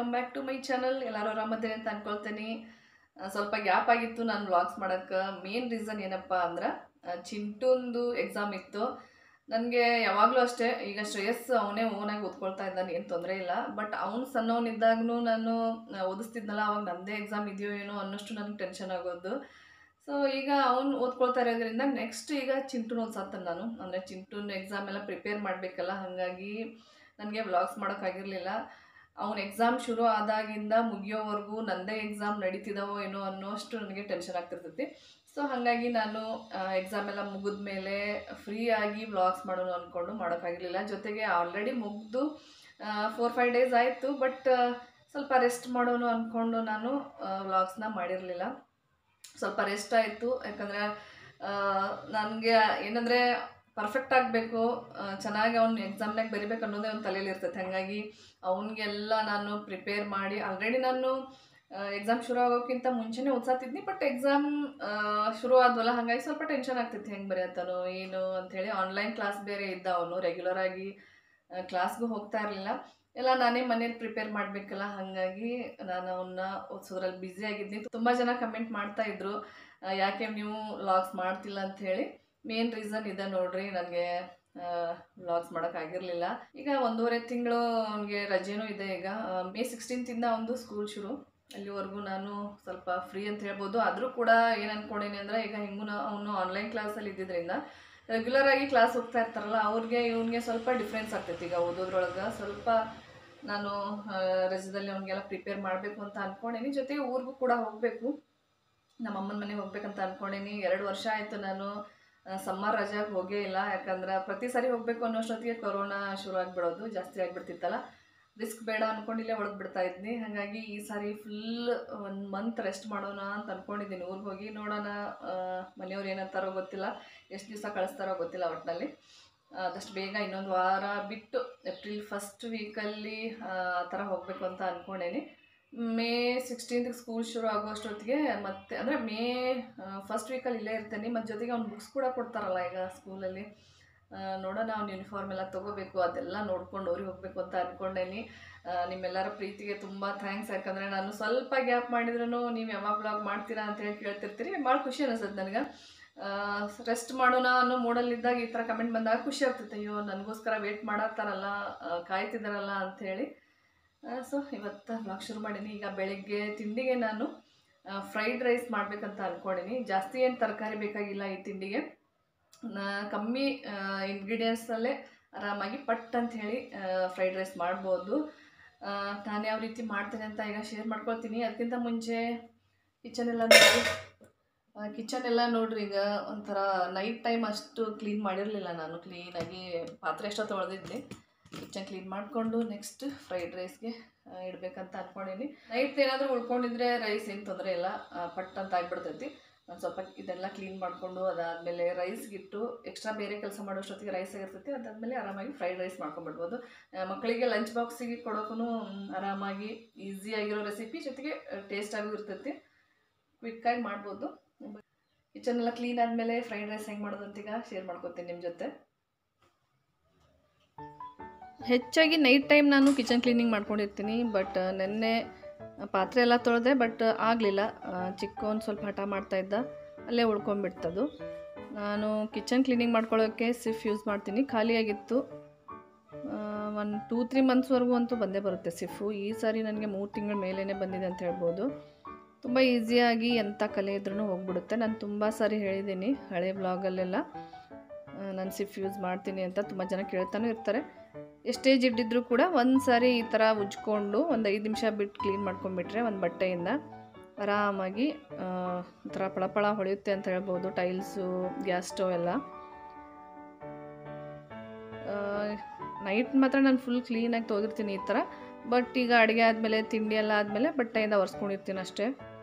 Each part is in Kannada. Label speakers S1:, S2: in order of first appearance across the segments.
S1: welcome back to my channel ಎಲ್ಲರೂ ಆರಾಮದೇನೆ ಅಂತ ಅನ್ಕೊಳ್ತೀನಿ ಆ, ಸ್ವಲ್ಪ ಗ್ಯಾಪ್ ಆಗಿತ್ತು ನಾನು ವ್ಲಾಗ್ಸ್ ಮಾಡೋಕ್ಕೆ ಮೇನ್ ರೀಸನ್ ಏನಪ್ಪ ಅಂದ್ರೆ ಆ, ಚಿಂಟುಂದು ಎಕ್ಸಾಮ್ ಇತ್ತು ನನಗೆ ಯಾವಾಗಲೂ ಅಷ್ಟೇ ಈಗ ಶ್ರೇಯಸ್ ಅವನೇ ಓನಾಗಿ ಓದ್ಕೊಳ್ತಾ ಇದ್ದಾನೆ ಏನು ತೊಂದರೆ ಇಲ್ಲ ಬಟ್ ಅವ್ನು ಸಣ್ಣವನಿದ್ದಾಗೂ ನಾನು ಆ, ಓದಿಸ್ತಿದ್ನಲ್ಲ ಅವಾಗ ನನ್ನದೇ ಎಕ್ಸಾಮ್ ಇದೆಯೋ ಏನೋ ಅನ್ನೋಷ್ಟು ನನಗೆ ಟೆನ್ಷನ್ ಆಗೋದು ಸೊ ಈಗ ಅವ್ನು ಓದ್ಕೊಳ್ತಾ ಇರೋದ್ರಿಂದ ನೆಕ್ಸ್ಟ್ ಈಗ ಚಿಂಟುನ ಓದ್ಸಾತೇನೆ ನಾನು ಅಂದರೆ ಚಿಂಟುನ ಎಕ್ಸಾಮ್ ಎಲ್ಲ ಪ್ರಿಪೇರ್ ಮಾಡಬೇಕಲ್ಲ ಹಾಗಾಗಿ ನನಗೆ ವ್ಲಾಗ್ಸ್ ಮಾಡೋಕ್ಕಾಗಿರಲಿಲ್ಲ ಅವನ ಎಕ್ಸಾಮ್ ಶುರು ಆದಾಗಿಂದ ಮುಗಿಯೋವರೆಗೂ ನನ್ನದೇ ಎಕ್ಸಾಮ್ ನಡೀತಿದಾವೋ ಏನೋ ಅನ್ನೋಷ್ಟು ನನಗೆ ಟೆನ್ಷನ್ ಆಗ್ತಿರ್ತೈತಿ ಸೊ ಹಾಗಾಗಿ ನಾನು ಎಕ್ಸಾಮ್ ಎಲ್ಲ ಮುಗಿದ ಮೇಲೆ ಫ್ರೀಯಾಗಿ ವ್ಲಾಗ್ಸ್ ಮಾಡೋಣ ಅಂದ್ಕೊಂಡು ಮಾಡೋಕ್ಕಾಗಿರಲಿಲ್ಲ ಜೊತೆಗೆ ಆಲ್ರೆಡಿ ಮುಗಿದು ಫೋರ್ ಫೈವ್ ಡೇಸ್ ಆಯಿತು ಬಟ್ ಸ್ವಲ್ಪ ರೆಸ್ಟ್ ಮಾಡೋಣ ಅಂದ್ಕೊಂಡು ನಾನು ವ್ಲಾಗ್ಸ್ನ ಮಾಡಿರಲಿಲ್ಲ ಸ್ವಲ್ಪ ರೆಸ್ಟ್ ಆಯಿತು ಯಾಕಂದರೆ ನನಗೆ ಏನಂದರೆ ಪರ್ಫೆಕ್ಟ್ ಆಗಬೇಕು ಚೆನ್ನಾಗಿ ಅವ್ನು ಎಕ್ಸಾಮ್ನಾಗ ಬರಿಬೇಕು ಅನ್ನೋದೇ ಒಂದು ತಲೆಯಲ್ಲಿ ಇರ್ತೈತೆ ಹಾಗಾಗಿ ಅವನಿಗೆಲ್ಲ ನಾನು ಪ್ರಿಪೇರ್ ಮಾಡಿ ಆಲ್ರೆಡಿ ನಾನು ಎಕ್ಸಾಮ್ ಶುರು ಆಗೋಕ್ಕಿಂತ ಮುಂಚೆನೇ ಓದ್ಸಾತಿದ್ನಿ ಬಟ್ ಎಕ್ಸಾಮ್ ಶುರು ಆದ್ವಲ್ಲ ಹಾಗಾಗಿ ಸ್ವಲ್ಪ ಟೆನ್ಷನ್ ಆಗ್ತೈತಿ ಹೆಂಗೆ ಬರೆಯತ್ತಾನೋ ಏನು ಅಂಥೇಳಿ ಆನ್ಲೈನ್ ಕ್ಲಾಸ್ ಬೇರೆ ಇದ್ದ ಅವನು ರೆಗ್ಯುಲರ್ ಆಗಿ ಕ್ಲಾಸ್ಗೂ ಹೋಗ್ತಾ ಇರಲಿಲ್ಲ ಎಲ್ಲ ನಾನೇ ಮನೇಲಿ ಪ್ರಿಪೇರ್ ಮಾಡಬೇಕಲ್ಲ ಹಾಗಾಗಿ ನಾನು ಅವನ್ನ ಓದಿಸೋದ್ರಲ್ಲಿ ಬ್ಯುಸಿ ಆಗಿದ್ದೀನಿ ತುಂಬ ಜನ ಕಮೆಂಟ್ ಮಾಡ್ತಾ ಇದ್ರು ಆ, ಯಾಕೆ ನೀವು ವ್ಲಾಗ್ಸ್ ಮಾಡ್ತಿಲ್ಲ ಅಂತ ಹೇಳಿ ಮೇನ್ ರೀಸನ್ ಇದೆ ನೋಡ್ರಿ ನನಗೆ ವ್ಲಾಗ್ಸ್ ಮಾಡೋಕ್ಕಾಗಿರಲಿಲ್ಲ ಈಗ ಒಂದೂವರೆ ತಿಂಗಳು ಅವನಿಗೆ ರಜೆನೂ ಇದೆ ಈಗ ಆ, ಮೇ ಸಿಕ್ಸ್ಟೀನ್ತಿಂದ ಒಂದು ಸ್ಕೂಲ್ ಶುರು ಅಲ್ಲಿವರೆಗೂ ನಾನು ಸ್ವಲ್ಪ ಫ್ರೀ ಅಂತ ಹೇಳ್ಬೋದು ಆದರೂ ಕೂಡ ಏನು ಅನ್ಕೊಂಡೇನಿ ಅಂದರೆ ಈಗ ಹೆಂಗೂ ಅವನು ಆನ್ಲೈನ್ ಕ್ಲಾಸಲ್ಲಿ ಇದ್ದಿದ್ದರಿಂದ ರೆಗ್ಯುಲರ್ ಆಗಿ ಕ್ಲಾಸ್ ಹೋಗ್ತಾ ಇರ್ತಾರಲ್ಲ ಅವ್ರಿಗೆ ಇವನಿಗೆ ಸ್ವಲ್ಪ ಡಿಫ್ರೆನ್ಸ್ ಆಗ್ತೈತಿ ಈಗ ಓದೋದ್ರೊಳಗೆ ಸ್ವಲ್ಪ ನಾನು ಆ, ರಜದಲ್ಲಿ ಅವನಿಗೆಲ್ಲ ಪ್ರಿಪೇರ್ ಮಾಡಬೇಕು ಅಂತ ಅಂದ್ಕೊಂಡೇನಿ ಜೊತೆಗೆ ಊರಿಗೂ ಕೂಡ ಹೋಗಬೇಕು ನಮ್ಮ ಅಮ್ಮನ ಮನೆಗೆ ಹೋಗ್ಬೇಕಂತ ಅಂದ್ಕೊಂಡೇನಿ ಎರಡು ವರ್ಷ ಆಯಿತು ನಾನು ಸಮ್ಮರ್ ರಜಾಗೆ ಹೋಗೇ ಇಲ್ಲ ಯಾಕಂದ್ರೆ ಪ್ರತಿ ಸಾರಿ ಹೋಗಬೇಕು ಅನ್ನೋಷ್ಟೊತ್ತಿಗೆ ಕೊರೋನಾ ಶುರು ಆಗಿಬಿಡೋದು ಜಾಸ್ತಿ ಆಗಿಬಿಡ್ತಿತ್ತಲ್ಲ ರಿಸ್ಕ್ ಬೇಡ ಅಂದ್ಕೊಂಡಿಲ್ಲೇ ಒಳಗೆ ಬಿಡ್ತಾ ಇದ್ನಿ ಹಾಗಾಗಿ ಈ ಸಾರಿ ಫುಲ್ ಒಂದು ಮಂತ್ ರೆಸ್ಟ್ ಮಾಡೋಣ ಅಂತ ಅಂದ್ಕೊಂಡಿದ್ದೀನಿ ಊರಿಗೆ ಹೋಗಿ ನೋಡೋಣ ಆ, ಮನೆಯವ್ರು ಏನಂತಾರೋ ಗೊತ್ತಿಲ್ಲ ಎಷ್ಟು ದಿವಸ ಕಳಿಸ್ತಾರೋ ಗೊತ್ತಿಲ್ಲ ಒಟ್ಟಿನಲ್ಲಿ ಆದಷ್ಟು ಬೇಗ ಇನ್ನೊಂದು ವಾರ ಬಿಟ್ಟು ಏಪ್ರಿಲ್ ಫಸ್ಟ್ ವೀಕಲ್ಲಿ ಆ ಥರ ಹೋಗಬೇಕು ಅಂತ ಅಂದ್ಕೊಂಡೇನಿ ಮೇ ಸಿಕ್ಸ್ಟೀನ್ತ್ಗೆ ಸ್ಕೂಲ್ ಶುರು ಆಗೋಷ್ಟೊತ್ತಿಗೆ ಮತ್ತೆ ಅಂದರೆ ಮೇ ಫಸ್ಟ್ ವೀಕಲ್ಲಿ ಇಲ್ಲೇ ಇರ್ತೇನೆ ಮತ್ತು ಜೊತೆಗೆ ಅವ್ನು ಬುಕ್ಸ್ ಕೂಡ ಕೊಡ್ತಾರಲ್ಲ ಈಗ ಸ್ಕೂಲಲ್ಲಿ ಆ, ನೋಡೋಣ ಅವ್ನು ಯೂನಿಫಾರ್ಮ್ ಎಲ್ಲ ತೊಗೋಬೇಕು ಅದೆಲ್ಲ ನೋಡ್ಕೊಂಡು ಊರಿಗೆ ಹೋಗಬೇಕು ಅಂತ ಅಂದ್ಕೊಂಡೇನಿ ಆ, ನಿಮ್ಮೆಲ್ಲರ ಪ್ರೀತಿಗೆ ತುಂಬ ಥ್ಯಾಂಕ್ಸ್ ಯಾಕಂದರೆ ನಾನು ಸ್ವಲ್ಪ ಗ್ಯಾಪ್ ಮಾಡಿದ್ರೂ ನೀವು ಯಾವಾಗ ಬ್ಲಾಗ್ ಮಾಡ್ತೀರಾ ಅಂತ ಹೇಳಿ ಕೇಳ್ತಿರ್ತೀರಿ ಭಾಳ ಖುಷಿ ಅನಿಸುತ್ತೆ ನನಗೆ ರೆಸ್ಟ್ ಮಾಡೋಣ ಅನ್ನೋ ಮೂಡಲ್ಲಿದ್ದಾಗ ಈ ಥರ ಕಮೆಂಟ್ ಬಂದಾಗ ಖುಷಿ ಆಗ್ತೈತೆ ಅಯ್ಯೋ ನನಗೋಸ್ಕರ ವೇಟ್ ಮಾಡತ್ತಾರಲ್ಲ ಆ, ಕಾಯ್ತಿದ್ದಾರಲ್ಲ ಅಂಥೇಳಿ ಸೊ ಇವತ್ತು ವ್ಲಾಗ್ ಶುರು ಮಾಡೀನಿ ಈಗ ಬೆಳಿಗ್ಗೆ ತಿಂಡಿಗೆ ನಾನು ಫ್ರೈಡ್ ರೈಸ್ ಮಾಡಬೇಕಂತ ಅಂದ್ಕೊಂಡೀನಿ ಜಾಸ್ತಿ ಏನು ತರಕಾರಿ ಬೇಕಾಗಿಲ್ಲ ಈ ತಿಂಡಿಗೆ ನಾ ಕಮ್ಮಿ ಇಂಗ್ರೀಡಿಯೆಂಟ್ಸಲ್ಲೇ ಆರಾಮಾಗಿ ಪಟ್ ಅಂತ ಹೇಳಿ ಫ್ರೈಡ್ ರೈಸ್ ಮಾಡ್ಬೋದು ನಾನು ಯಾವ ರೀತಿ ಮಾಡ್ತೇನೆ ಅಂತ ಈಗ ಶೇರ್ ಮಾಡ್ಕೊಳ್ತೀನಿ ಅದಕ್ಕಿಂತ ಮುಂಚೆ ಕಿಚನ್ ಎಲ್ಲ ನೋಡಿ ಕಿಚನ್ ಎಲ್ಲ ನೋಡ್ರಿ ಈಗ ಒಂಥರ ನೈಟ್ ಟೈಮ್ ಅಷ್ಟು ಕ್ಲೀನ್ ಮಾಡಿರಲಿಲ್ಲ ನಾನು ಕ್ಲೀನಾಗಿ ಪಾತ್ರೆ ಎಷ್ಟೋ ತೊಳೆದಿದ್ದೆ ಕಿಚನ್ ಕ್ಲೀನ್ ಮಾಡಿಕೊಂಡು ನೆಕ್ಸ್ಟ್ ಫ್ರೈಡ್ ರೈಸ್ಗೆ ಇಡಬೇಕಂತ ಅಂದ್ಕೊಂಡೀನಿ ನೈಟ್ ಏನಾದರೂ ಉಳ್ಕೊಂಡಿದ್ರೆ ರೈಸ್ ಏನು ತೊಂದರೆ ಇಲ್ಲ ಆ, ಪಟ್ ಅಂತ ಆಗಿಬಿಡ್ತೈತಿ ಒಂದು ಸ್ವಲ್ಪ ಇದೆಲ್ಲ ಕ್ಲೀನ್ ಮಾಡಿಕೊಂಡು ಅದಾದಮೇಲೆ ರೈಸ್ಗಿಟ್ಟು ಎಕ್ಸ್ಟ್ರಾ ಬೇರೆ ಕೆಲಸ ಮಾಡೋಷ್ಟೊತ್ತಿಗೆ ರೈಸ್ ಆಗಿರ್ತೈತಿ ಅದಾದಮೇಲೆ ಆರಾಮಾಗಿ ಫ್ರೈಡ್ ರೈಸ್ ಮಾಡ್ಕೊಂಡ್ಬಿಡ್ಬೋದು ಆ, ಮಕ್ಕಳಿಗೆ ಲಂಚ್ ಬಾಕ್ಸಿಗೆ ಕೊಡೋಕ್ಕೂ ಆರಾಮಾಗಿ ಈಸಿಯಾಗಿರೋ ರೆಸಿಪಿ ಜೊತೆಗೆ ಟೇಸ್ಟಾಗೂ ಇರ್ತೈತಿ ಕ್ವಿಕ್ಕಾಗಿ ಮಾಡ್ಬೋದು ಕಿಚನ್ ಎಲ್ಲ ಕ್ಲೀನ್ ಆದಮೇಲೆ ಫ್ರೈಡ್ ರೈಸ್ ಹೆಂಗೆ ಮಾಡೋದು ಅಂತ ಈಗ ಶೇರ್ ಮಾಡ್ಕೊತೀನಿ ನಿಮ್ಮ ಜೊತೆ ಹೆಚ್ಚಾಗಿ ನೈಟ್ ಟೈಮ್ ನಾನು ಕಿಚನ್ ಕ್ಲೀನಿಂಗ್ ಮಾಡ್ಕೊಂಡಿರ್ತೀನಿ ಬಟ್ ನೆನ್ನೆ ಪಾತ್ರೆ ಎಲ್ಲ ತೊಳೆದೆ ಬಟ್ ಆಗಲಿಲ್ಲ ಚಿಕ್ಕವನು ಸ್ವಲ್ಪ ಹಠ ಮಾಡ್ತಾ ಇದ್ದ ಅಲ್ಲೇ ಉಳ್ಕೊಂಡ್ಬಿಡ್ತದು ನಾನು ಕಿಚನ್ ಕ್ಲೀನಿಂಗ್ ಮಾಡ್ಕೊಳ್ಳೋಕ್ಕೆ ಸಿಫ್ ಯೂಸ್ ಮಾಡ್ತೀನಿ ಖಾಲಿಯಾಗಿತ್ತು ಒಂದು ಟೂ ತ್ರೀ ಮಂತ್ಸ್ವರೆಗೂ ಅಂತೂ ಬಂದೇ ಬರುತ್ತೆ ಸಿಫು ಈ ಸಾರಿ ನನಗೆ ಮೂರು ತಿಂಗಳ ಮೇಲೇ ಬಂದಿದೆ ಅಂತ ಹೇಳ್ಬೋದು ತುಂಬ ಈಸಿಯಾಗಿ ಎಂಥ ಕಲೆ ಇದ್ರೂ ಹೋಗ್ಬಿಡುತ್ತೆ ನಾನು ತುಂಬ ಸಾರಿ ಹೇಳಿದ್ದೀನಿ ಹಳೆ ಬ್ಲಾಗಲ್ಲೆಲ್ಲ ನಾನು ಸಿಫ್ ಯೂಸ್ ಮಾಡ್ತೀನಿ ಅಂತ ತುಂಬ ಜನ ಕೇಳ್ತಾನೂ ಇರ್ತಾರೆ ಎಷ್ಟೇ ಜಿಡ್ಡಿದ್ರೂ ಕೂಡ ಒಂದು ಸಾರಿ ಈ ಥರ ಉಜ್ಕೊಂಡು ಒಂದು ಐದು ನಿಮಿಷ ಬಿಟ್ಟು ಕ್ಲೀನ್ ಮಾಡ್ಕೊಂಡ್ಬಿಟ್ರೆ ಒಂದು ಬಟ್ಟೆಯಿಂದ ಆರಾಮಾಗಿ ಆ, ಒಂಥರ ಪಳಪಳ ಹೊಳೆಯುತ್ತೆ ಅಂತ ಹೇಳ್ಬೋದು ಟೈಲ್ಸು ಗ್ಯಾಸ್ ಸ್ಟವ್ ಎಲ್ಲ ನೈಟ್ ಮಾತ್ರ ನಾನು ಫುಲ್ ಕ್ಲೀನಾಗಿ ತೊಗಿರ್ತೀನಿ ಈ ಥರ ಬಟ್ ಈಗ ಅಡುಗೆ ಆದಮೇಲೆ ತಿಂಡಿ ಎಲ್ಲ ಆದಮೇಲೆ ಬಟ್ಟೆಯಿಂದ ಒರೆಸ್ಕೊಂಡಿರ್ತೀನಿ ಅಷ್ಟೇ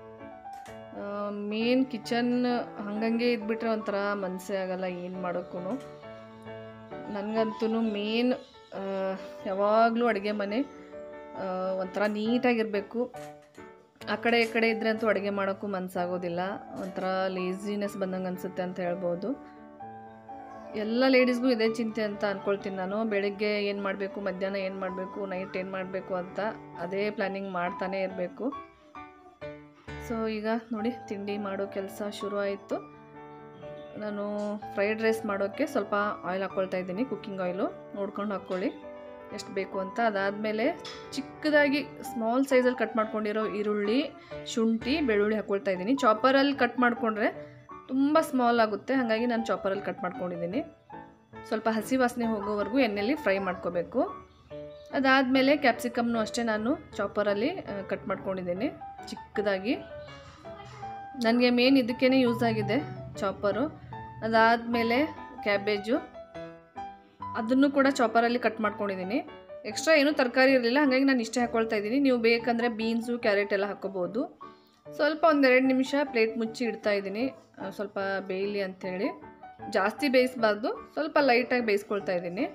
S1: ಮೇನ್ ಕಿಚನ್ ಹಂಗಂಗೆ ಇದ್ಬಿಟ್ರೆ ಒಂಥರ ಮನಸ್ಸೇ ಆಗಲ್ಲ ಏನು ಮಾಡೋಕ್ಕೂ ನನಗಂತೂ ಮೇನ್ ಯಾವಾಗಲೂ ಅಡುಗೆ ಮನೆ ಆ, ಒಂಥರ ನೀಟಾಗಿರಬೇಕು ಆ ಕಡೆ ಈ ಕಡೆ ಇದ್ದರೆ ಅಂತೂ ಅಡುಗೆ ಮಾಡೋಕ್ಕೂ ಮನಸ್ಸಾಗೋದಿಲ್ಲ ಒಂಥರ ಲೇಸಿನೆಸ್ ಬಂದಂಗೆ ಅನಿಸುತ್ತೆ ಅಂತ ಹೇಳ್ಬೋದು ಎಲ್ಲ ಲೇಡೀಸ್ಗೂ ಇದೇ ಚಿಂತೆ ಅಂತ ಅಂದ್ಕೊಳ್ತೀನಿ ನಾನು ಬೆಳಗ್ಗೆ ಏನು ಮಾಡಬೇಕು ಮಧ್ಯಾಹ್ನ ಏನು ಮಾಡಬೇಕು ನೈಟ್ ಏನು ಮಾಡಬೇಕು ಅಂತ ಅದೇ ಪ್ಲ್ಯಾನಿಂಗ್ ಮಾಡ್ತಾನೇ ಇರಬೇಕು ಸೊ ಈಗ ನೋಡಿ ತಿಂಡಿ ಮಾಡೋ ಕೆಲಸ ಶುರು ಆಯಿತು ನಾನು ಫ್ರೈಡ್ ರೈಸ್ ಮಾಡೋಕ್ಕೆ ಸ್ವಲ್ಪ ಆಯಿಲ್ ಹಾಕ್ಕೊಳ್ತಾ ಇದ್ದೀನಿ ಕುಕ್ಕಿಂಗ್ ಆಯಿಲು ನೋಡ್ಕೊಂಡು ಹಾಕ್ಕೊಳ್ಳಿ ಎಷ್ಟು ಬೇಕು ಅಂತ ಅದಾದಮೇಲೆ ಚಿಕ್ಕದಾಗಿ ಸ್ಮಾಲ್ ಸೈಜಲ್ಲಿ ಕಟ್ ಮಾಡ್ಕೊಂಡಿರೋ ಈರುಳ್ಳಿ ಶುಂಠಿ ಬೆಳ್ಳುಳ್ಳಿ ಹಾಕ್ಕೊಳ್ತಾ ಇದ್ದೀನಿ ಚಾಪರಲ್ಲಿ ಕಟ್ ಮಾಡಿಕೊಂಡ್ರೆ ತುಂಬ ಸ್ಮಾಲ್ ಆಗುತ್ತೆ ಹಾಗಾಗಿ ನಾನು ಚಾಪರಲ್ಲಿ ಕಟ್ ಮಾಡ್ಕೊಂಡಿದ್ದೀನಿ ಸ್ವಲ್ಪ ಹಸಿ ವಾಸನೆ ಹೋಗೋವರೆಗೂ ಎಣ್ಣೆಯಲ್ಲಿ ಫ್ರೈ ಮಾಡ್ಕೋಬೇಕು ಅದಾದಮೇಲೆ ಕ್ಯಾಪ್ಸಿಕಮ್ನು ಅಷ್ಟೇ ನಾನು ಚಾಪರಲ್ಲಿ ಕಟ್ ಮಾಡ್ಕೊಂಡಿದ್ದೀನಿ ಚಿಕ್ಕದಾಗಿ ನನಗೆ ಮೇನ್ ಇದಕ್ಕೇ ಯೂಸ್ ಆಗಿದೆ ಚಾಪರು ಅದಾದಮೇಲೆ ಕ್ಯಾಬೇಜು ಅದನ್ನು ಕೂಡ ಚಾಪರಲ್ಲಿ ಕಟ್ ಮಾಡ್ಕೊಂಡಿದ್ದೀನಿ ಎಕ್ಸ್ಟ್ರಾ ಏನೂ ತರಕಾರಿ ಇರಲಿಲ್ಲ ಹಾಗಾಗಿ ನಾನು ಇಷ್ಟೇ ಹಾಕ್ಕೊಳ್ತಾ ಇದ್ದೀನಿ ನೀವು ಬೇಕಂದರೆ ಬೀನ್ಸು ಕ್ಯಾರೆಟ್ ಎಲ್ಲ ಹಾಕ್ಕೋಬೋದು ಸ್ವಲ್ಪ ಒಂದೆರಡು ನಿಮಿಷ ಪ್ಲೇಟ್ ಮುಚ್ಚಿ ಇಡ್ತಾ ಇದ್ದೀನಿ ಆ, ಸ್ವಲ್ಪ ಬೇಯಲಿ ಅಂಥೇಳಿ ಜಾಸ್ತಿ ಬೇಯಿಸಬಾರ್ದು ಸ್ವಲ್ಪ ಲೈಟಾಗಿ ಬೇಯಿಸ್ಕೊಳ್ತಾ ಇದ್ದೀನಿ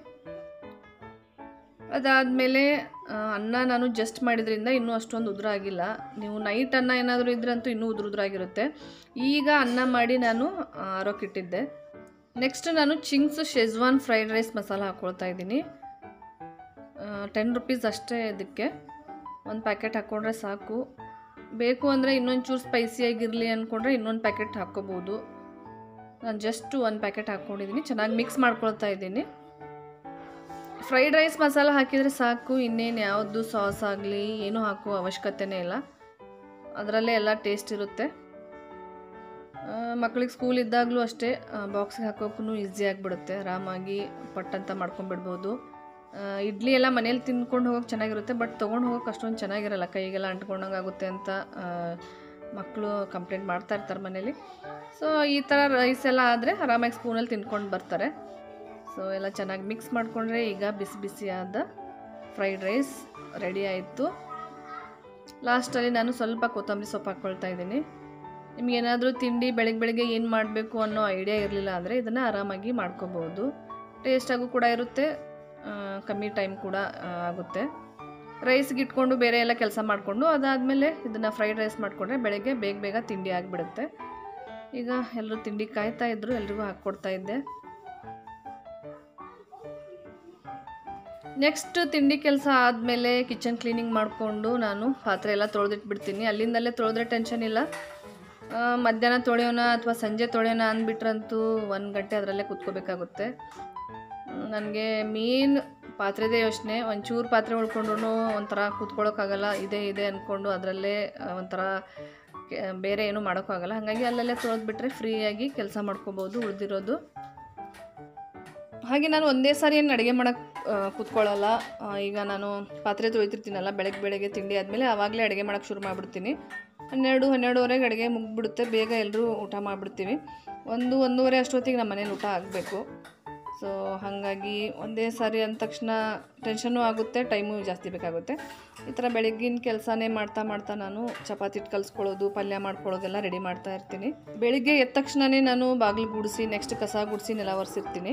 S1: ಅದಾದಮೇಲೆ ಅನ್ನ ನಾನು ಜಸ್ಟ್ ಮಾಡಿದ್ರಿಂದ ಇನ್ನೂ ಅಷ್ಟೊಂದು ಉದುರ ಆಗಿಲ್ಲ ನೀವು ನೈಟ್ ಅನ್ನ ಏನಾದರೂ ಇದ್ರಂತೂ ಇನ್ನೂ ಉದುರು ಉದುರಾಗಿರುತ್ತೆ ಈಗ ಅನ್ನ ಮಾಡಿ ನಾನು ಆರೋಕ್ಕಿಟ್ಟಿದ್ದೆ ನೆಕ್ಸ್ಟ್ ನಾನು Ching's Schezwan fried rice masala ಹಾಕ್ಕೊಳ್ತಾ ಇದ್ದೀನಿ ಟೆನ್ ರುಪೀಸ್ ಅಷ್ಟೇ ಇದಕ್ಕೆ ಒಂದು ಪ್ಯಾಕೆಟ್ ಹಾಕ್ಕೊಂಡ್ರೆ ಸಾಕು ಬೇಕು ಅಂದರೆ ಇನ್ನೊಂದು ಚೂರು ಸ್ಪೈಸಿಯಾಗಿರಲಿ ಅಂದ್ಕೊಂಡ್ರೆ ಇನ್ನೊಂದು ಪ್ಯಾಕೆಟ್ ಹಾಕ್ಕೋಬೋದು ನಾನು ಜಸ್ಟ್ ಒಂದು ಪ್ಯಾಕೆಟ್ ಹಾಕ್ಕೊಂಡಿದ್ದೀನಿ ಚೆನ್ನಾಗಿ ಮಿಕ್ಸ್ ಮಾಡ್ಕೊಳ್ತಾ ಇದ್ದೀನಿ ಫ್ರೈಡ್ ರೈಸ್ ಮಸಾಲ ಹಾಕಿದರೆ ಸಾಕು ಇನ್ನೇನು ಯಾವುದು ಸಾಸ್ ಆಗಲಿ ಏನೂ ಹಾಕೋ ಅವಶ್ಯಕತೆನೇ ಇಲ್ಲ ಅದರಲ್ಲೇ ಎಲ್ಲ ಟೇಸ್ಟ್ ಇರುತ್ತೆ ಮಕ್ಕಳಿಗೆ ಸ್ಕೂಲ್ ಇದ್ದಾಗಲೂ ಅಷ್ಟೇ ಬಾಕ್ಸಿಗೆ ಹಾಕೋಕ್ಕೂ ಈಸಿ ಆಗಿಬಿಡುತ್ತೆ ಆರಾಮಾಗಿ ಪಟ್ಟಂತ ಮಾಡ್ಕೊಂಬಿಡ್ಬೋದು ಆ, ಇಡ್ಲಿ ಎಲ್ಲ ಮನೇಲಿ ತಿಂದ್ಕೊಂಡು ಹೋಗೋಕೆ ಚೆನ್ನಾಗಿರುತ್ತೆ ಬಟ್ ತೊಗೊಂಡು ಹೋಗೋಕೆ ಅಷ್ಟೊಂದು ಚೆನ್ನಾಗಿರಲ್ಲ ಕೈಗೆಲ್ಲ ಅಂಟ್ಕೊಂಡಂಗೆ ಆಗುತ್ತೆ ಅಂತ ಮಕ್ಕಳು ಕಂಪ್ಲೇಂಟ್ ಮಾಡ್ತಾ ಇರ್ತಾರೆ ಮನೇಲಿ ಸೊ ಈ ಥರ ರೈಸ್ ಎಲ್ಲ ಆದರೆ ಆರಾಮಾಗಿ ಸ್ಪೂನಲ್ಲಿ ತಿನ್ಕೊಂಡು ಬರ್ತಾರೆ ಸೊ ಎಲ್ಲ ಚೆನ್ನಾಗಿ ಮಿಕ್ಸ್ ಮಾಡಿಕೊಂಡ್ರೆ ಈಗ ಬಿಸಿ ಬಿಸಿಯಾದ ಫ್ರೈಡ್ ರೈಸ್ ರೆಡಿ ಆಯಿತು ಲಾಸ್ಟಲ್ಲಿ ನಾನು ಸ್ವಲ್ಪ ಕೊತ್ತಂಬರಿ ಸೊಪ್ಪು ಹಾಕ್ಕೊಳ್ತಾ ಇದ್ದೀನಿ ನಿಮಗೇನಾದರೂ ತಿಂಡಿ ಬೆಳಗ್ಗೆ ಬೆಳಗ್ಗೆ ಏನು ಮಾಡಬೇಕು ಅನ್ನೋ ಐಡಿಯಾ ಇರಲಿಲ್ಲ ಅಂದರೆ ಇದನ್ನು ಆರಾಮಾಗಿ ಮಾಡ್ಕೋಬೋದು ಟೇಸ್ಟಾಗೂ ಕೂಡ ಇರುತ್ತೆ ಆ, ಕಮ್ಮಿ ಟೈಮ್ ಕೂಡ ಆ, ಆಗುತ್ತೆ ರೈಸ್ಗೆ ಇಟ್ಕೊಂಡು ಬೇರೆ ಎಲ್ಲ ಕೆಲಸ ಮಾಡಿಕೊಂಡು ಅದಾದಮೇಲೆ ಇದನ್ನು ಫ್ರೈಡ್ ರೈಸ್ ಮಾಡಿಕೊಂಡ್ರೆ ಬೆಳಗ್ಗೆ ಬೇಗ ಬೇಗ ತಿಂಡಿ ಆಗಿಬಿಡುತ್ತೆ ಈಗ ಎಲ್ಲರೂ ತಿಂಡಿ ಕಾಯ್ತಾ ಇದ್ರು ಎಲ್ರಿಗೂ ಹಾಕ್ಕೊಡ್ತಾ ಇದ್ದೆ ನೆಕ್ಸ್ಟ್ ತಿಂಡಿ ಕೆಲಸ ಆದಮೇಲೆ ಕಿಚನ್ ಕ್ಲೀನಿಂಗ್ ಮಾಡಿಕೊಂಡು ನಾನು ಪಾತ್ರೆ ಎಲ್ಲ ತೊಳೆದಿಟ್ಬಿಡ್ತೀನಿ ಅಲ್ಲಿಂದಲೇ ತೊಳೆದ್ರೆ ಟೆನ್ಷನ್ ಇಲ್ಲ ಆ, ಮಧ್ಯಾಹ್ನ ತೊಳೆಯೋಣ ಅಥವಾ ಸಂಜೆ ತೊಳೆಯೋಣ ಅಂದ್ಬಿಟ್ರಂತೂ ಒಂದು ಗಂಟೆ ಅದರಲ್ಲೇ ಕೂತ್ಕೋಬೇಕಾಗುತ್ತೆ ನನಗೆ ಮೇನ್ ಪಾತ್ರೆದೇ ಯೋಚನೆ ಒಂಚೂರು ಪಾತ್ರೆ ಉಳ್ಕೊಂಡ್ರು ಒಂಥರ ಕೂತ್ಕೊಳ್ಳೋಕ್ಕಾಗಲ್ಲ ಇದೆ ಇದೆ ಅಂದ್ಕೊಂಡು ಅದರಲ್ಲೇ ಆ, ಒಂಥರ ಕೆ- ಬೇರೆ ಏನೂ ಮಾಡೋಕ್ಕಾಗಲ್ಲ ಹಾಗಾಗಿ ಅಲ್ಲಲ್ಲೇ ತೊಳೆದ್ಬಿಟ್ರೆ ಫ್ರೀಯಾಗಿ ಕೆಲಸ ಮಾಡ್ಕೋಬೋದು ಉಳಿದಿರೋದು ಹಾಗೆ ನಾನು ಒಂದೇ ಸಾರಿ ಏನು ಅಡುಗೆ ಮಾಡೋಕ್ಕೆ ಕೂತ್ಕೊಳ್ಳಲ್ಲ ಆ, ಈಗ ನಾನು ಪಾತ್ರೆ ತೊಳಿತಿರ್ತೀನಲ್ಲ ಬೆಳಗ್ಗೆ ಬೆಳಗ್ಗೆ ತಿಂಡಿ ಆದಮೇಲೆ ಆವಾಗಲೇ ಅಡುಗೆ ಮಾಡೋಕ್ಕೆ ಶುರು ಮಾಡಿಬಿಡ್ತೀನಿ ಹನ್ನೆರಡು ಹನ್ನೆರಡುವರೆಗೆ ಅಡುಗೆ ಮುಗಿದ್ಬಿಡುತ್ತೆ ಬೇಗ ಎಲ್ಲರೂ ಊಟ ಮಾಡಿಬಿಡ್ತೀವಿ ಒಂದು ಒಂದೂವರೆ ಅಷ್ಟೊತ್ತಿಗೆ ನಮ್ಮ ಮನೇಲಿ ಊಟ ಆಗಬೇಕು ಸೊ ಹಾಗಾಗಿ ಒಂದೇ ಸಾರಿ ಅಂದ ತಕ್ಷಣ ಟೆನ್ಷನ್ನು ಆಗುತ್ತೆ ಟೈಮು ಜಾಸ್ತಿ ಬೇಕಾಗುತ್ತೆ ಈ ಥರ ಬೆಳಗ್ಗಿನ ಕೆಲಸನೇ ಮಾಡ್ತಾ ಮಾಡ್ತಾ ನಾನು ಚಪಾತಿ ಹಿಟ್ಟು ಕಲಿಸ್ಕೊಳ್ಳೋದು ಪಲ್ಯ ಮಾಡ್ಕೊಳ್ಳೋದೆಲ್ಲ ರೆಡಿ ಮಾಡ್ತಾ ಇರ್ತೀನಿ ಬೆಳಿಗ್ಗೆ ಎದ್ದ ತಕ್ಷಣವೇ ನಾನು ಬಾಗಿಲು ಗುಡಿಸಿ ನೆಕ್ಸ್ಟ್ ಕಸ ಗುಡಿಸಿ ನೆಲ ಒರೆಸಿರ್ತೀನಿ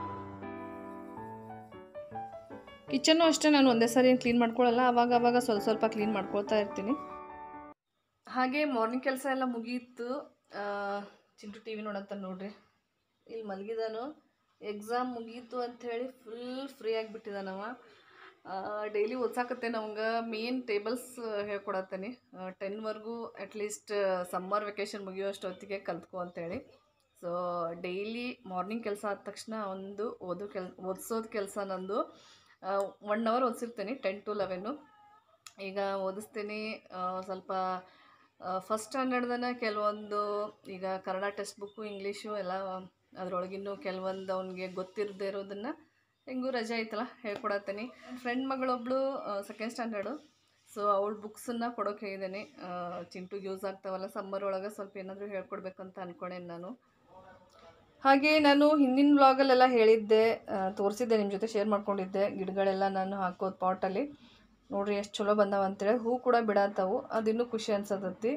S1: ಕಿಚನ್ನು ಅಷ್ಟೇ ನಾನು ಒಂದೇ ಸಾರಿ ಏನು ಕ್ಲೀನ್ ಮಾಡ್ಕೊಳ್ಳಲ್ಲ ಆವಾಗ ಆವಾಗ ಸ್ವಲ್ಪ ಸ್ವಲ್ಪ ಕ್ಲೀನ್ ಮಾಡ್ಕೊಳ್ತಾ ಇರ್ತೀನಿ ಹಾಗೆ ಮಾರ್ನಿಂಗ್ ಕೆಲಸ ಎಲ್ಲ ಮುಗೀತು ಆ, ಚಿಂಟು ಟಿ ವಿ ನೋಡಂತ ನೋಡ್ರಿ ಇಲ್ಲಿ ಮಲಗಿದಾನು ಎಕ್ಸಾಮ್ ಮುಗೀತು ಅಂಥೇಳಿ ಫುಲ್ ಫ್ರೀ ಆಗಿಬಿಟ್ಟಿದಾನವ ಡೈಲಿ ಓದ್ಸಾಕತ್ತೆ ನಮ್ಗೆ ಮೇನ್ ಟೇಬಲ್ಸ್ ಹೇಳ್ಕೊಡತ್ತೇನೆ ಟೆನ್ವರೆಗೂ ಅಟ್ಲೀಸ್ಟ್ ಸಮ್ಮರ್ ವೆಕೇಷನ್ ಮುಗಿಯೋಷ್ಟೊತ್ತಿಗೆ ಕಲ್ತ್ಕೊ ಅಂತೇಳಿ ಸೊ ಡೈಲಿ ಮಾರ್ನಿಂಗ್ ಕೆಲಸ ಆದ ತಕ್ಷಣ ಒಂದು ಓದೋ ಕೆಲ್ ಓದಿಸೋದು ಕೆಲಸ ನಂದು ಒನ್ ಅವರ್ ಓದಿಸಿರ್ತೀನಿ ಟೆನ್ ಟು ಲೆವೆನ್ನು ಈಗ ಓದಿಸ್ತೀನಿ ಆ, ಸ್ವಲ್ಪ ಫಸ್ಟ್ ಸ್ಟ್ಯಾಂಡರ್ಡ್ದನ ಕೆಲವೊಂದು ಈಗ ಕನ್ನಡ ಟೆಕ್ಸ್ಟ್ ಬುಕ್ಕು ಇಂಗ್ಲೀಷು ಎಲ್ಲ ಅದರೊಳಗಿನ್ನು ಕೆಲವೊಂದು ಅವನಿಗೆ ಗೊತ್ತಿರದೇ ಇರೋದನ್ನು ಹೆಂಗೂ ರಜೆ ಐತಲ್ಲ ಹೇಳ್ಕೊಡತ್ತೀನಿ ಫ್ರೆಂಡ್ ಮಗಳೊಬ್ಳು ಸೆಕೆಂಡ್ ಸ್ಟ್ಯಾಂಡರ್ಡು ಸೊ ಅವಳ ಬುಕ್ಸನ್ನು ಕೊಡೋಕೆ ಹೇಳಿದ್ದೇನೆ ಚಿಂಟುಗೆ ಯೂಸ್ ಆಗ್ತಾವಲ್ಲ ಸಮ್ಮರ್ ಒಳಗೆ ಸ್ವಲ್ಪ ಏನಾದರೂ ಹೇಳ್ಕೊಡ್ಬೇಕಂತ ಅಂದ್ಕೊಂಡೇನು ನಾನು ಹಾಗೆ ನಾನು ಹಿಂದಿನ ವ್ಲಾಗಲ್ಲೆಲ್ಲ ಹೇಳಿದ್ದೆ ಆ, ತೋರಿಸಿದ್ದೆ ನಿಮ್ಮ ಜೊತೆ ಶೇರ್ ಮಾಡ್ಕೊಂಡಿದ್ದೆ ಗಿಡಗಳೆಲ್ಲ ನಾನು ಹಾಕೋದು ಪಾಟಲ್ಲಿ ನೋಡ್ರಿ ಎಷ್ಟು ಚಲೋ ಬಂದಾವ ಅಂತೇಳಿ ಹೂ ಕೂಡ ಬಿಡತ್ತವು ಅದಿನ್ನೂ ಖುಷಿ ಅನ್ಸತೈತಿ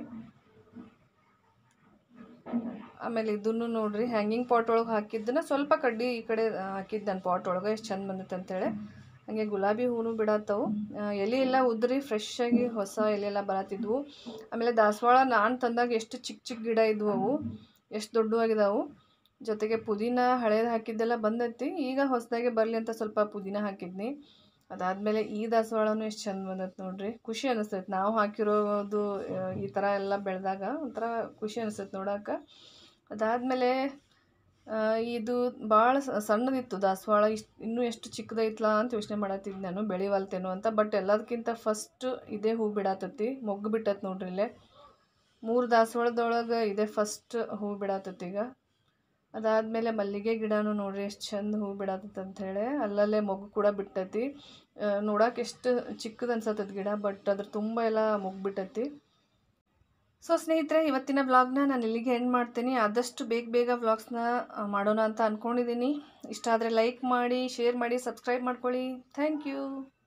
S1: ಆಮೇಲೆ ಇದನ್ನು ನೋಡ್ರಿ ಹ್ಯಾಂಗಿಂಗ್ ಪಾಟ್ ಒಳಗೆ ಹಾಕಿದ್ದನ್ನ ಸ್ವಲ್ಪ ಕಡ್ಡಿ ಈ ಕಡೆ ಆ, ಹಾಕಿದ್ದು ನಾನು ಪಾಟ್ ಒಳಗೆ ಎಷ್ಟು ಚಂದ ಬಂದೈತೆ ಅಂತೇಳಿ ಹಾಗೆ ಗುಲಾಬಿ ಹೂನು ಬಿಡತ್ತವು ಆ, ಎಲೆ ಎಲ್ಲ ಉದ್ರಿ ಫ್ರೆಶ್ ಆಗಿ ಹೊಸ ಎಲೆ ಎಲ್ಲ ಬರತ್ತಿದ್ವು ಆಮೇಲೆ ದಾಸವಾಳ ನಾನು ತಂದಾಗ ಎಷ್ಟು ಚಿಕ್ಕ ಚಿಕ್ಕ ಗಿಡ ಇದ್ವು ಅವು ಎಷ್ಟು ದೊಡ್ಡವಾಗಿದಾವು ಜೊತೆಗೆ ಪುದೀನ ಹಳೇದು ಹಾಕಿದ್ದೆಲ್ಲ ಬಂದೈತಿ ಈಗ ಹೊಸದಾಗಿ ಬರಲಿ ಅಂತ ಸ್ವಲ್ಪ ಪುದೀನ ಹಾಕಿದ್ನಿ ಅದಾದಮೇಲೆ ಈ ದಾಸವಾಳನೂ ಎಷ್ಟು ಚಂದ ಬಂದೈತೆ ನೋಡ್ರಿ ಖುಷಿ ಅನಿಸ್ತೈತೆ ನಾವು ಹಾಕಿರೋದು ಆ, ಈ ಥರ ಎಲ್ಲ ಬೆಳೆದಾಗ ಒಂಥರ ಖುಷಿ ಅನಿಸ್ತೈತೆ ನೋಡೋಕೆ ಅದಾದಮೇಲೆ ಇದು ಭಾಳ ಸಣ್ಣದಿತ್ತು ದಾಸವಾಳ ಇಷ್ಟು ಇನ್ನೂ ಎಷ್ಟು ಚಿಕ್ಕದೈತ್ಲಾ ಅಂತ ಯೋಚನೆ ಮಾಡತ್ತಿದ್ದು ನಾನು ಬೆಳಿವಲ್ತೇನೋ ಅಂತ ಬಟ್ ಎಲ್ಲದಕ್ಕಿಂತ ಫಸ್ಟ್ ಇದೇ ಹೂ ಬಿಡಾತತಿ ಮೊಗ್ಗು ಬಿಟ್ಟೈತೆ ನೋಡ್ರಿ ಇಲ್ಲೇ ಮೂರು ದಾಸವಾಳದೊಳಗೆ ಇದೇ ಫಸ್ಟ್ ಹೂ ಬಿಡಾತತಿ ಈಗ ಅದಾದಮೇಲೆ ಮಲ್ಲಿಗೆ ಗಿಡನೂ ನೋಡ್ರಿ ಎಷ್ಟು ಚಂದ ಹೂ ಬಿಡಾತೈತೆ ಅಂಥೇಳಿ ಅಲ್ಲಲ್ಲೇ ಮೊಗ್ಗು ಕೂಡ ಬಿಟ್ಟೈತಿ ನೋಡಕ್ಕೆ ಎಷ್ಟು ಚಿಕ್ಕದು ಅನ್ಸತ್ತದ ಗಿಡ ಬಟ್ ಅದ್ರ ತುಂಬ ಎಲ್ಲ ಮೊಗ್ಗು ಬಿಟ್ಟೈತಿ ಸೊ ಸ್ನೇಹಿತರೆ ಇವತ್ತಿನ ವ್ಲಾಗ್ನ ನಾನು ಇಲ್ಲಿಗೆ ಎಂಡ್ ಮಾಡ್ತೀನಿ ಆದಷ್ಟು ಬೇಗ ಬೇಗ ವ್ಲಾಗ್ಸ್ನ ಮಾಡೋಣ ಅಂತ ಅಂದ್ಕೊಂಡಿದ್ದೀನಿ ಇಷ್ಟ ಆದರೆ ಲೈಕ್ ಮಾಡಿ ಶೇರ್ ಮಾಡಿ ಸಬ್ಸ್ಕ್ರೈಬ್ ಮಾಡ್ಕೊಳ್ಳಿ ಥ್ಯಾಂಕ್ ಯು